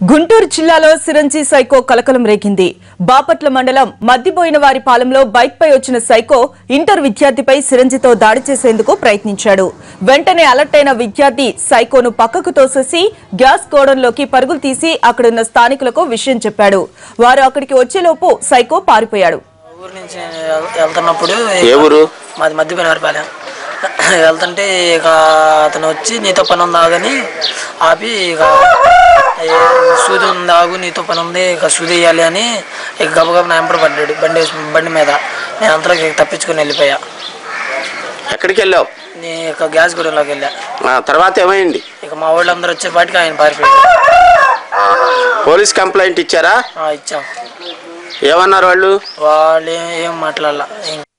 గుంటూరు జిల్లాలో సిరంజి సైకో కలకలం రేగింది బాపట్ల మండలం మద్దిపోయిన వారి పాలెంలో బైక్ పై వచ్చిన సైకో ఇంటర్ విద్యార్థిపై సిరంజితో దాడి చేసేందుకు ప్రయత్నించాడు వెంటనే అలర్ట్ అయిన విద్యార్థి సైకోను పక్కకు తోసేసి గ్యాస్ గోడౌన్లోకి పరుగులు తీసి అక్కడున్న స్థానికులకు విషయం చెప్పాడు వారు అక్కడికి వచ్చేలోపు సైకో పారిపోయాడు ఊరు నుంచి వెళ్- వెళ్తున్నప్పుడు ఏ ఊరు మాది మధ్య పనివారిపాలెం వెళ్తుంటే ఇక అతను వచ్చి నీతో పని ఉంది ఆగని ఆపి ఇక ఏ సూది ఉంది ఆగు నీతో పని ఉంది ఇక సూది వేయాలి అని ఇక గబగబ నా వెంబడి పడ్డాడు బండి వేసి- బండి మీద నేను అంతలో ఇక తప్పించుకొని వెళ్ళిపోయా ఎక్కడికి వెళ్ళావు నీ ఇక గ్యాస్ గూడెంలోకి వెళ్ళా ఆ, తర్వాత ఏమైంది ఇక మా వాళ్ళందరూ వచ్చేపాటికి ఆయన పారిపోయాడు పోలీస్ కంప్లైంట్ ఇచ్చారా ఆ, ఇచ్చాం ఏమన్నారు వాళ్ళు వాళ్ళు ఏం- ఏం మాట్లాడాల